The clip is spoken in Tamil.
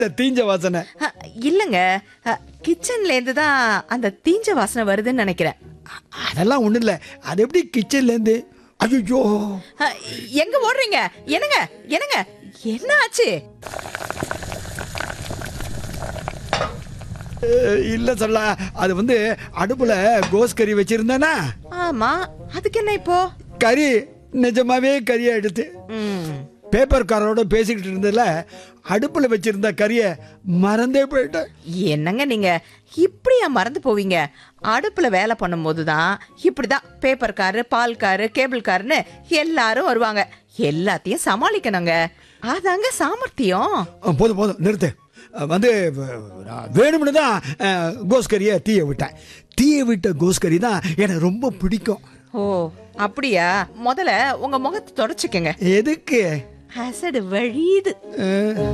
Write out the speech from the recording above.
இந்த தீஞ்ச வாசனை அ, இல்லங்க அ, கிச்சன்ல இருந்து தான் அந்த தீஞ்ச வாசனை வருதுன்னு நினைக்கிறேன் அ- அதெல்லாம் ஒண்ணும் இல்ல அது எப்படி கிச்சன்ல இருந்து ஐயோ அ, எங்க ஓடுறீங்க என்னங்க என்னங்க என்ன ஆச்சு இல்ல சொல்ல அது வந்து அடுப்புல கோஸ் கறி வச்சிருந்தேனா ஆமா அதுக்கு என்ன இப்போ கறி நிஜமாவே கறியை எடுத்து ம், பேப்பர் காரோட பேசிக்கிட்டு இருந்ததுல அடுப்புல வச்சிருந்த கறியை மறந்தே போயிட்டேன் என்னங்க நீங்க இப்படியா மறந்து போவீங்க அடுப்புல வேலை பண்ணும்போது தான் இப்படிதான் பேப்பர் காரு பால் காரு கேபிள் காருன்னு எல்லாரும் வருவாங்க எல்லாத்தையும் சமாளிக்கணுங்க அதாங்க சாமர்த்தியம் அஹ் போதும் போதும் நிறுத்து அஹ் வந்து வ- நான் வேணும்னு தான் அஹ், கோஸ் கறியை தீய விட்டேன் தீய விட்ட கோஸ் கறி தான் எனக்கு ரொம்ப பிடிக்கும் ஓ அப்படியா முதல்ல உங்க முகத்தை தொடச்சுக்கங்க எதுக்கு அசடு வழியுது அஹ்,